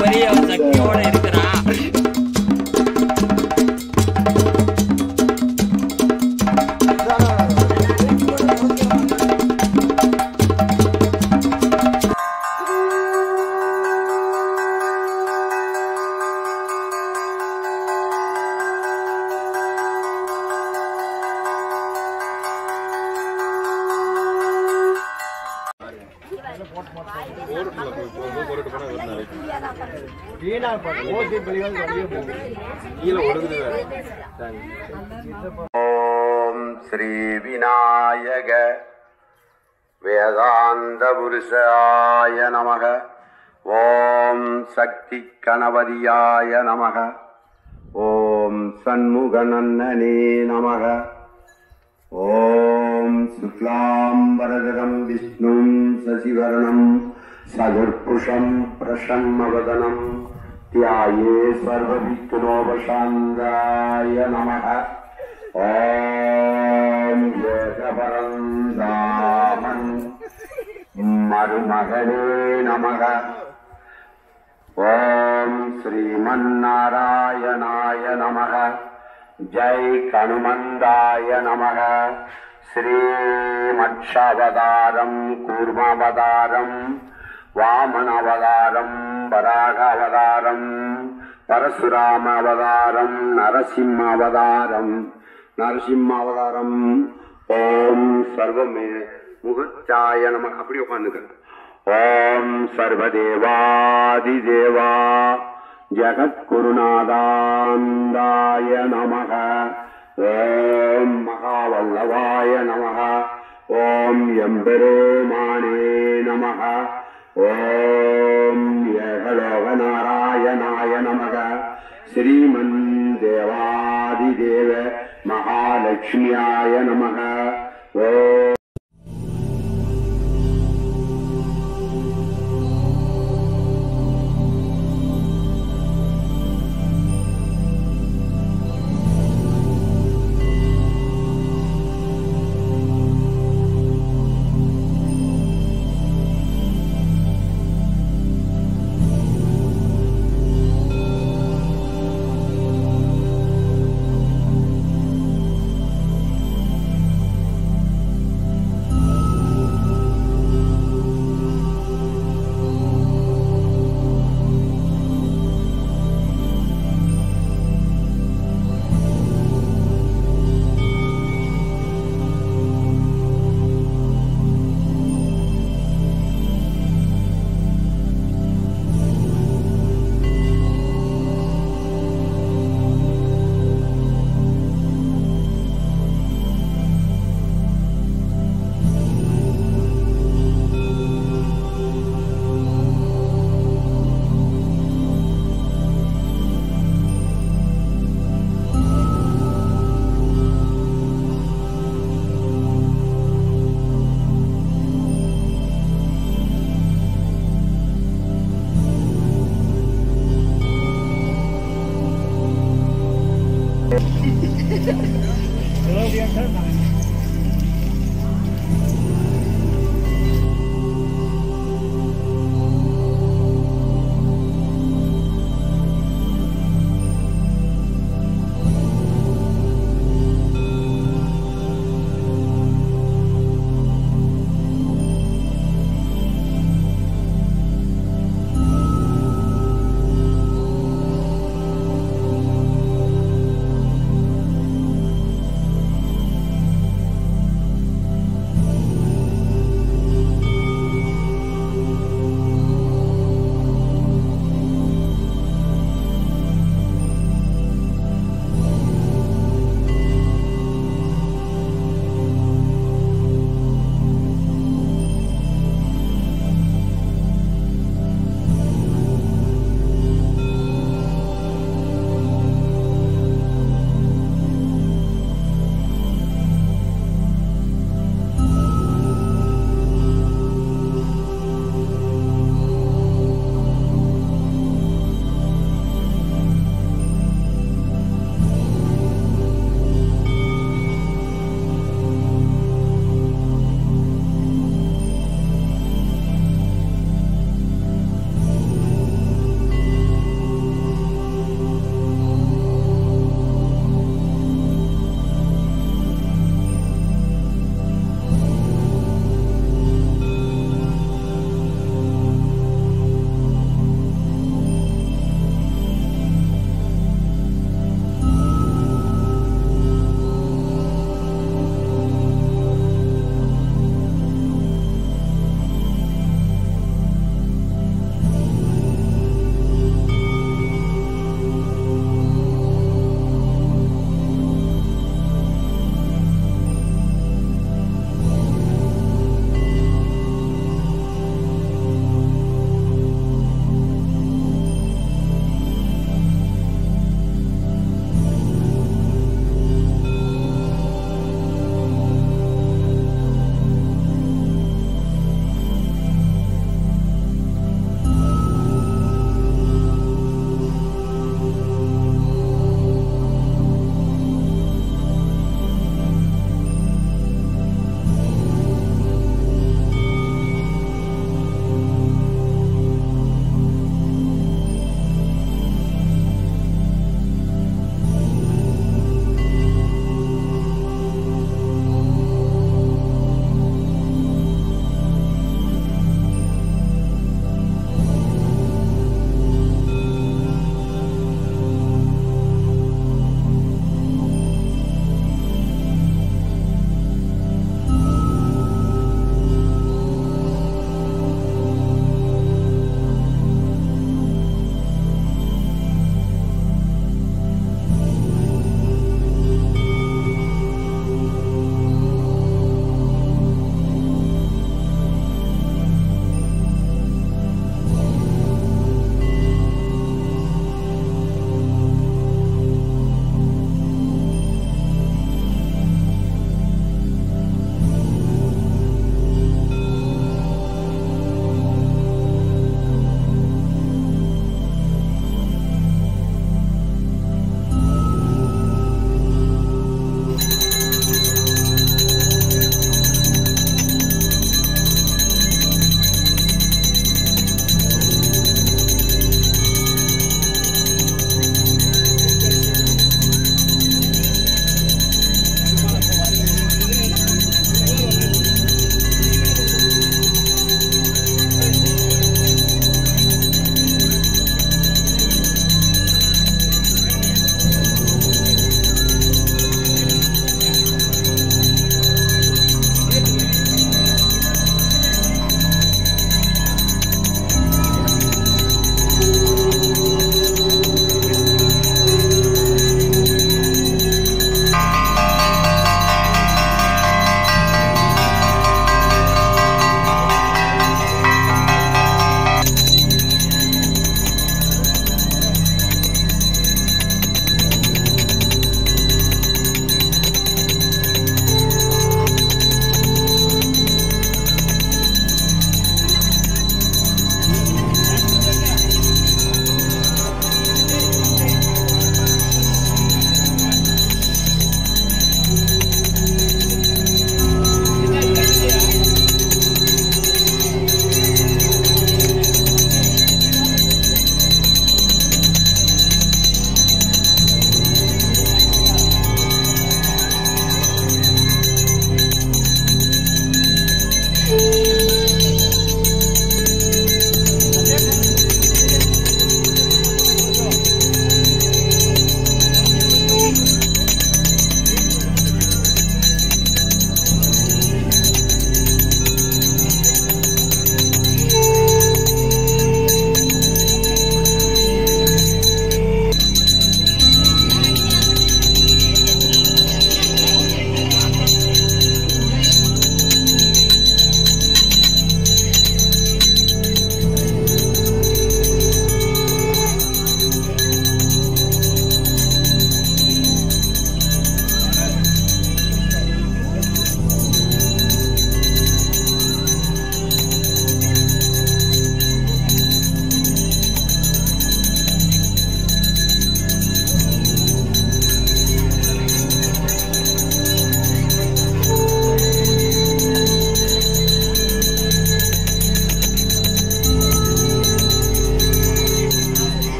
பெரிய சக்தியோட இருக்கிறா ஓம் ஸ்ரீ விநாயக வேதாந்த புருஷாய நமக ஓம் சக்தி கணபதியாய நமக ஓம் சண்முகநன்னனே நமக ஓம் சுக்லாம்பரதரம் விஷ்ணும் சசிவரணம் சதுர்புஷம் பிரசன்னவதனம் தியாயே சர்வவிக்னோபசாந்தாய நமக ஓம் ஏகபரந்தாமன் மருமகனே நமக ஓம் ஸ்ரீமன்னாராயணாய நமக ஜெய் கணுமந்தாய நமக ஸ்ரீமட்சாவதாரம் கூர்மாவதாரம் வாமனாவதாரம் வராகாவதாரம் பரசுராம அவதாரம் நரசிம்ம அவதாரம் நரசிம்ம அவதாரம் ஓம் சர்வமே முகச்சாய நம அப்படி உட்காந்துக்க ஓம் சர்வதேவாதிதேவா ஜகத்குருநாதாந்தாய நமக ஓம் மகாவல்லவாய நமக ஓம் எம்பெருமானே நமக ஓம் ஏகலோகநாராயணாய நமக ஸ்ரீமன் தேவாதிதேவ மகாலட்சுமியாய நமக ஓம்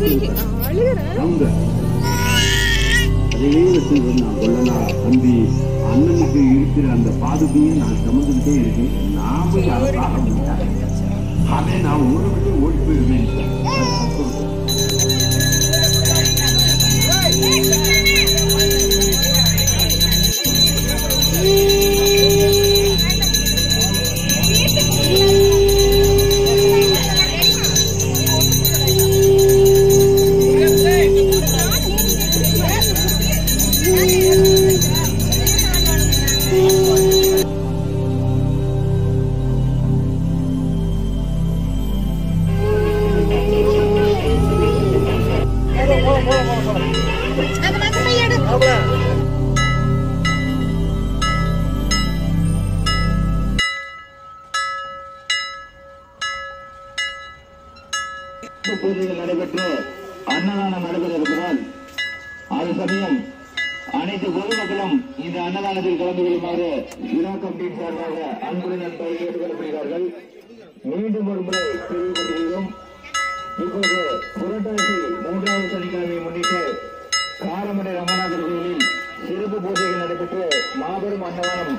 அவங்க அதே வச்சு நான் கொள்ளனா தம்பி அண்ணனுக்கு இருக்கிற அந்த பாதுகையை நான் சுமந்துக்கிட்டே இருக்கேன் நான் போய் அதை பார்க்க முடியாது அதை நான் ஊரை விட்டு ஓடி போயிருவேன் அது தப்பு. பூஜைகள் நடைபெற்று அன்னதானம் நடைபெற இருக்கிறால் அது சமயம் அனைத்து பொதுமக்களும் இந்த அன்னதானத்தில் கலந்து கொள்ளுமாறு விழா கமிட்டியின் சார்பாக அன்புடன் நண்பர்கள் கேட்டுக் கொள்ளப்படுகிறார்கள் மீண்டும் ஒரு முறை தெரிவிக்கப்படுகிறோம் இப்போது புரட்டாசி மூன்றாவது சனிக்கிழமையை முன்னிட்டு காரமடை ரமநாதர் கோயிலில் சிறப்பு பூஜைகள் நடைபெற்று மாபெரும் அன்னதானம்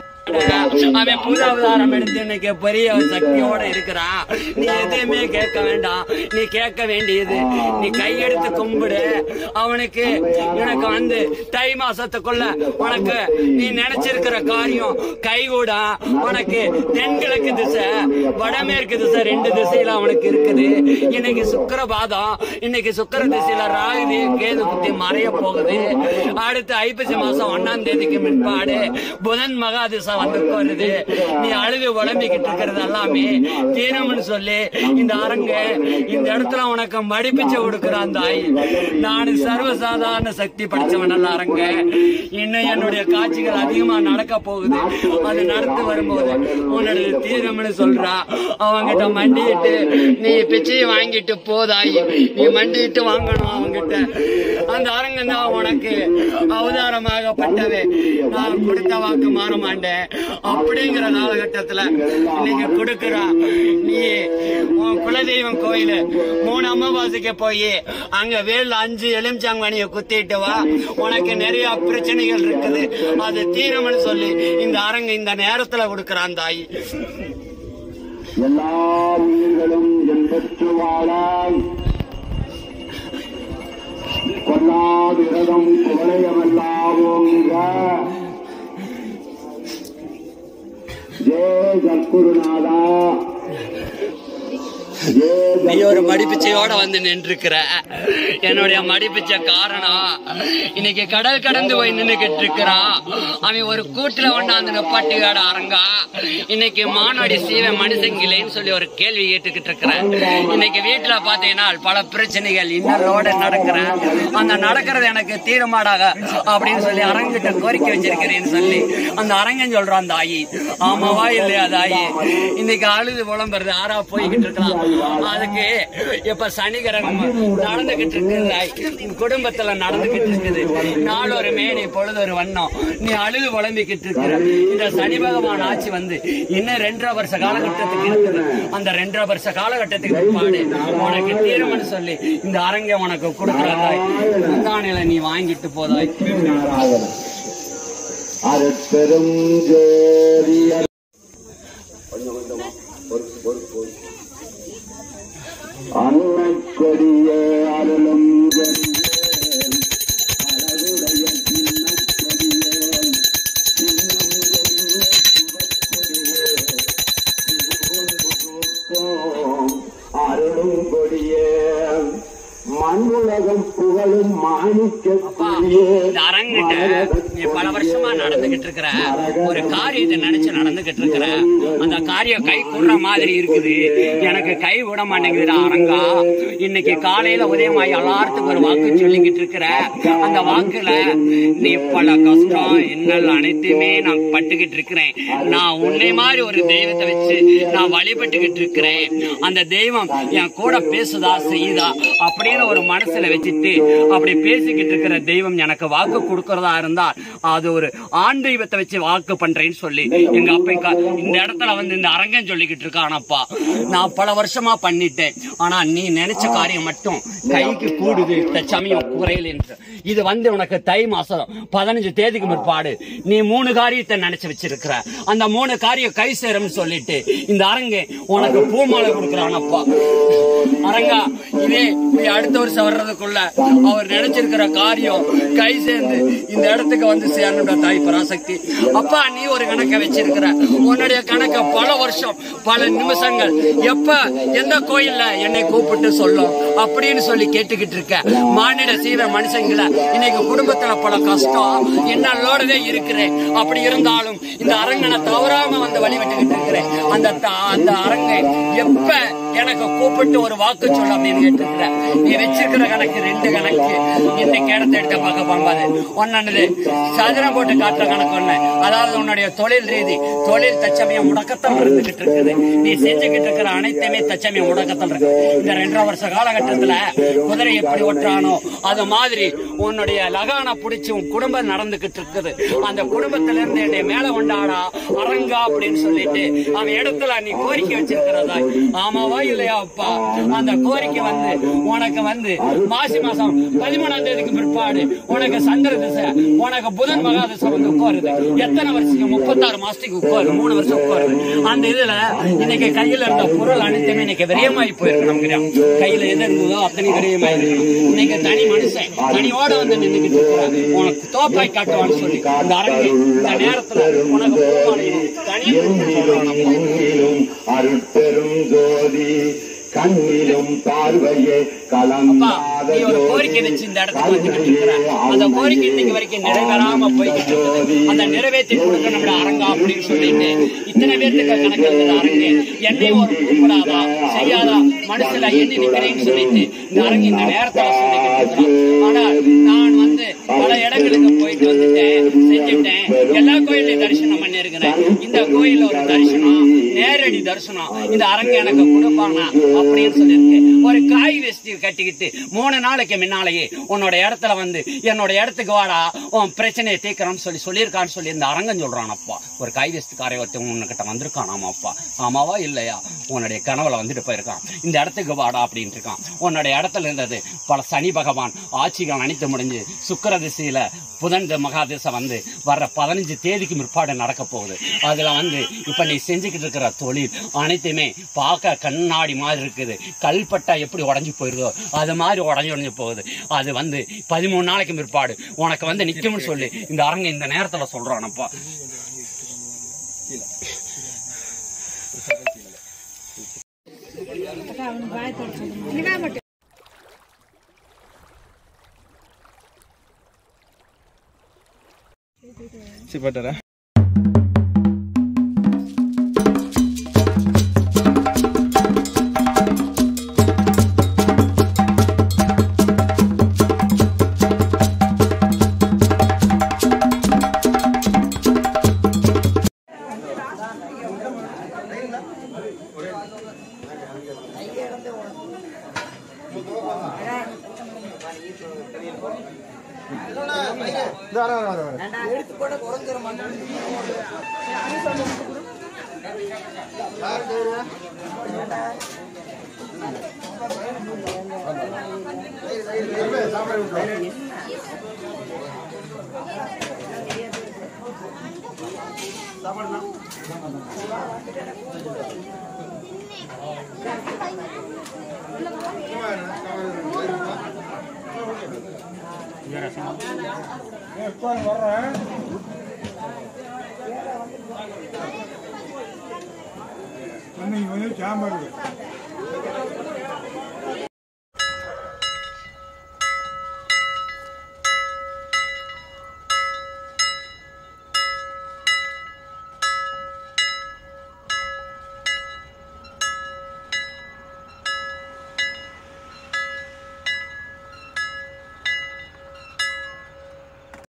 அவன் புது அவதாரம் எடுத்து இன்னைக்கு பெரிய சக்தியோட இருக்கிறான் நீ எதையுமே கேட்க வேண்டாம் நீ கேட்க வேண்டியது நீ கையெடுத்து கும்பிடு அவனுக்கு எனக்கு வந்து தை மாசத்துக்குள்ள உனக்கு நீ நினைச்சிருக்கிற காரியம் கைகூடா உனக்கு தென்கிழக்கு திசை வடமேற்கு திசை ரெண்டு திசையில அவனுக்கு இருக்குது இன்னைக்கு சுக்கரபாதம் இன்னைக்கு சுக்கர திசையில ராகுதி கேது புத்தி மறைய போகுது அடுத்து ஐப்பசி மாசம் ஒன்னாம் தேதிக்கு முன்பாடு புதன் மகா திசை வந்து வருது நீ அழுது உடம்பிக்கிட்டு இருக்கிறது எல்லாமே தீனம்னு சொல்லி இந்த அரங்க இந்த இடத்துல உனக்கு மடிப்பிச்ச கொடுக்கிறான் தாய் நான் சர்வசாதாரண சக்தி படிச்சவன் அல்ல அரங்க இன்னும் என்னுடைய காட்சிகள் அதிகமா நடக்க போகுது அது நடந்து வரும்போது உன்னுடைய தீரம்னு சொல்றா அவங்கிட்ட மண்டிட்டு நீ பிச்சையை வாங்கிட்டு போதாய் நீ மண்டிட்டு வாங்கணும் அவங்கிட்ட அந்த அரங்கம் தான் உனக்கு அவதாரமாகப்பட்டது நான் கொடுத்த வாக்கு மாற மாட்டேன் அப்படிங்கிற காலகட்டத்துல இன்னைக்கு கொடுக்கிறான் நீ உன் குலதெய்வம் கோயிலு மூணு அமாவாசைக்கு போய் அங்க வேல் அஞ்சு எலுமிச்சாங்கனிய குத்திட்டு வா உனக்கு நிறைய பிரச்சனைகள் இருக்குது அது தீரம்னு சொல்லி இந்த அரங்கு இந்த நேரத்துல கொடுக்கிறான் தாய் எல்லா உயிர்களும் என்பற்று வாழாய் கொல்லாதிரதம் குவளையமல்லாவோங்க ஜெய ஜற்குருநாதா நீ ஒரு மடிப்பிச்சையோட வந்து நின்றுக்கிற என்னுடைய மடிப்பிச்சை காரணம் இன்னைக்கு கடல் கடந்து போய் நின்னுகிட்டு இருக்கிறான் அவன் ஒரு கூட்டுல கொண்டாந்து நிப்பாட்டியோட அரங்கா இன்னைக்கு மானாடி சீவ மனுஷங்கிலேன்னு சொல்லி ஒரு கேள்வி கேட்டுக்கிட்டு இருக்கிறேன் இன்னைக்கு வீட்டுல பாத்தீங்கன்னா பல பிரச்சனைகள் இன்னலோட நடக்கிறேன் அந்த நடக்கிறது எனக்கு தீரமாடாக அப்படின்னு சொல்லி அரங்கிட்ட கோரிக்கை வச்சிருக்கிறேன்னு சொல்லி அந்த அரங்கன் சொல்றான் அந்த ஆயி ஆமாவா இல்லையா தாயி இன்னைக்கு அழுது புலம்புறது ஆறா போய்கிட்டு இருக்கலாம் அதுக்கு இப்ப சனிகிரகம் நடந்துகிட்டு இருக்குது குடும்பத்துல நடந்துகிட்டு இருக்குது நாளொரு மேனி பொழுதொரு வண்ணம் நீ அழுது புலம்பிக்கிட்டு இருக்கிற இந்த சனி பகவான் ஆட்சி வந்து இன்னும் ரெண்டரை வருஷ காலகட்டத்துக்கு இருக்குது அந்த ரெண்டரை வருஷ காலகட்டத்துக்கு பிற்பாடு உனக்கு தீர்மானம் சொல்லி இந்த அரங்கை உனக்கு கொடுக்குறதாய் முந்தானில நீ வாங்கிட்டு போதாய் நாராயண அருட்பெரும் ஜோதி கொஞ்சம் கொஞ்சமா ஒரு ஒரு ஒரு அன்னக்கொடியே அருளும் கொடியே அழகுடைய சின்னக்கொடியே சின்னம் அருளும் கொடியே மண்ணுலகம் புகழும் மாணிக்க அப்பா, இந்த அரங்கிட்ட நீ பல வருஷமா நடந்துகிட்டு இருக்கிற ஒரு காரியத்தை நினைச்சு நடந்துகிட்டு இருக்கிற அந்த காரியம் கை கூடுற மாதிரி இருக்குது எனக்கு கை விட மாட்டேங்குதுடா அரங்கா இன்னைக்கு காலையில உதயமாயி எல்லாத்துக்கும் ஒரு வாக்கு சொல்லிக்கிட்டு இருக்கிற அந்த வாக்குல நீ பல கஷ்டம் இன்னல் அனைத்துமே நான் பட்டுக்கிட்டு இருக்கிறேன் நான் உன்னை மாதிரி ஒரு தெய்வத்தை வச்சு நான் வழிபட்டுக்கிட்டு இருக்கிறேன் அந்த தெய்வம் என் கூட பேசுதா செய்யுதா அப்படின்னு ஒரு மனசுல வச்சுட்டு அப்படி பேசிக்கிட்டு இருக்கிற தெய்வம் எனக்கு வாக்கு கொடுக்கறதா இருந்தால் அது ஒரு ஆண் தெய்வத்தை வச்சு வாக்கு பண்றேன்னு சொல்லி எங்க அப்பா இந்த இடத்துல வந்து இந்த அரங்கன் சொல்லிக்கிட்டு இருக்கானப்பா நான் பல வருஷமா பண்ணிட்டேன் ஆனா நீ நினைச்ச காரியம் மட்டும் கைக்கு கூடுது தச்சமயம் குறையல என்று இது வந்து உனக்கு தை மாசம் பதினஞ்சு தேதிக்கு முற்பாடு நீ மூணு காரியத்தை நினைச்சு வச்சிருக்கிற அந்த மூணு காரியம் கை சேரும்னு சொல்லிட்டு இந்த அரங்கே உனக்கு பூமாலை கொடுக்குறானப்பா அரங்கா இதே நீ அடுத்த வருஷம் வர்றதுக்குள்ள அவர் நினைச்சிருக்கிற காரியம் கை சேர்ந்து இந்த இடத்துக்கு வந்து சேரணும்டா தாய் பராசக்தி அப்பா நீ ஒரு கணக்கை வச்சிருக்கிற உன்னுடைய கணக்க பல வருஷம் பல நிமிஷங்கள் எப்ப எந்த கோயில்ல என்னை கூப்பிட்டு சொல்லும் அப்படின்னு சொல்லி கேட்டுக்கிட்டு இருக்க மானிட சீவ மனுஷங்களை இன்னைக்கு குடும்பத்துல பல கஷ்டம் என்னோடதே இருக்கிறேன் அப்படி இருந்தாலும் இந்த அரங்கனை தவறாம வந்து வழிவிட்டுக்கிட்டு இருக்கிறேன் அந்த த- அந்த அரங்கை எப்ப எனக்கு கூப்பிட்டு ஒரு வாக்கு சொல்ல அப்படின்னு கேட்டிருக்கிற நீ வச்சிருக்கிற கணக்கு ரெண்டு கணக்கு இன்னைக்கு இடத்த எடுத்த பார்க்க போகும்போது ஒன்னு சதுரம் போட்டு காட்டுற கணக்கு ஒண்ணு அதாவது உன்னுடைய தொழில் ரீதி தொழில் தச்சமயம் முடக்கத்தான் இருந்துகிட்டு இருக்குது நீ செஞ்சுக்கிட்டு இருக்கிற அனைத்துமே தச்சமயம் முடக்கத்தில் இருக்கு இந்த ரெண்டரை வருஷ காலகட்டத்துல குதிரை எப்படி ஒட்டுறானோ அது மாதிரி உன்னுடைய லகான பிடிச்சி உன் குடும்பம் நடந்துகிட்டு இருக்குது அந்த குடும்பத்துல இருந்து என்னை மேல கொண்டாடா அரங்கா அப்படின்னு சொல்லிட்டு அவன் இடத்துல நீ கோரிக்கை வச்சிருக்கிறதா ஆமாவா இல்லையா அப்பா அந்த கோரிக்கை வந்து உனக்கு வந்து மாசி மாசம் பதிமூணாம் தேதிக்கு பிற்பாடு உனக்கு சந்திர திசை உனக்கு புதன் மகாதிசை வந்து உட்காருது எத்தனை வருஷத்துக்கு முப்பத்தாறு மாசத்துக்கு உட்காரு மூணு வருஷம் உட்காருது அந்த இதுல இன்னைக்கு கையில இருந்த பொருள் அனைத்துமே இன்னைக்கு விரயமாயி போயிருக்கு நமக்கு கையில எது இருந்ததோ அத்தனை விரயமாயிருக்கு இன்னைக்கு தனி மனுஷன் தனியோட வந்து நின்றுகிட்டு இருக்கிறான் உனக்கு தோப்பாய் காட்டுவான்னு சொல்லி இந்த அரங்கு இந்த நேரத்துல உனக்கு பூமாலையும் தனியாக சொல்றான் நம்ம. எங்கிலும் அருட்பெரும் ஜோதி கண்ணிலும் பார்வையே அப்பா கலந்தாத நீ ஒரு கோரிக்கை வச்சு இந்த இடத்துக்கு வந்துகிட்டு இருக்கிற அந்த கோரிக்கை இன்னைக்கு வரைக்கும் நிறைவேறாம போய்கிட்டு இருக்குது அந்த நிறைவேற்றி கொடுக்க நம்மள அரங்கா அப்படின்னு சொல்லிட்டு இத்தனை பேர்த்துக்கு கணக்கு இருந்தது அரங்கு என்னையும் ஒரு கூப்பிடாதா செய்யாதா மனசுல எண்ணி நிக்கிறேன்னு சொல்லிட்டு இந்த அரங்கு இந்த நேரத்துல சொல்லிக்கிட்டு இருக்கிறான் ஆனா நான் வந்து பல இடங்களுக்கு போயிட்டு வந்துட்டேன் செஞ்சுட்டேன் எல்லா கோயிலையும் தரிசனம் பண்ணிருக்கிறேன் இந்த கோயில்ல ஒரு தரிசனம் நேரடி தரிசனம் இந்த அரங்கு எனக்கு கொடுப்பானா அப்படின்னு சொல்லியிருக்கு ஒரு காய் வேஷ்டி கட்டிக்கிட்டு மூணு நாளைக்கு முன்னாலேயே உன்னோட இடத்துல வந்து என்னோட இடத்துக்கு வாடா உன் பிரச்சனையை தீர்க்கிறோம்னு சொல்லி சொல்லியிருக்கான்னு சொல்லி இந்த அரங்கன் சொல்றான் அப்பா ஒரு காய் வேஷ்டிக்காரை ஒருத்தன் உன்கிட்ட வந்திருக்கானாமா அப்பா ஆமாவா இல்லையா உன்னுடைய கனவுல வந்துட்டு போயிருக்கான் இந்த இடத்துக்கு வாடா அப்படின்னு இருக்கான் உன்னுடைய இடத்துல இருந்தது பல சனி பகவான் ஆட்சிகள் அனைத்து முடிஞ்சு சுக்கிர திசையில புதன் த- மகாதிசை வந்து வர்ற பதினஞ்சு தேதிக்கு முற்பாடு நடக்க போகுது அதுல வந்து இப்ப நீ செஞ்சுக்கிட்டு இருக்கிற தொழில் அனைத்துமே பார்க்க கண்ணாடி மாதிரி இருக்குது கல்பட்டா எப்படி உடஞ்சு போயிருதோ அது மாதிரி உடஞ்சு உடஞ்சு போகுது அது வந்து பதிமூணு நாளைக்கு பிற்பாடு உனக்கு வந்து நிக்கும்னு சொல்லி இந்த அரங்க இந்த நேரத்துல சொல்றானப்பா சிப்பட்டரா அன்னைக்கு வந்து சாம்பார்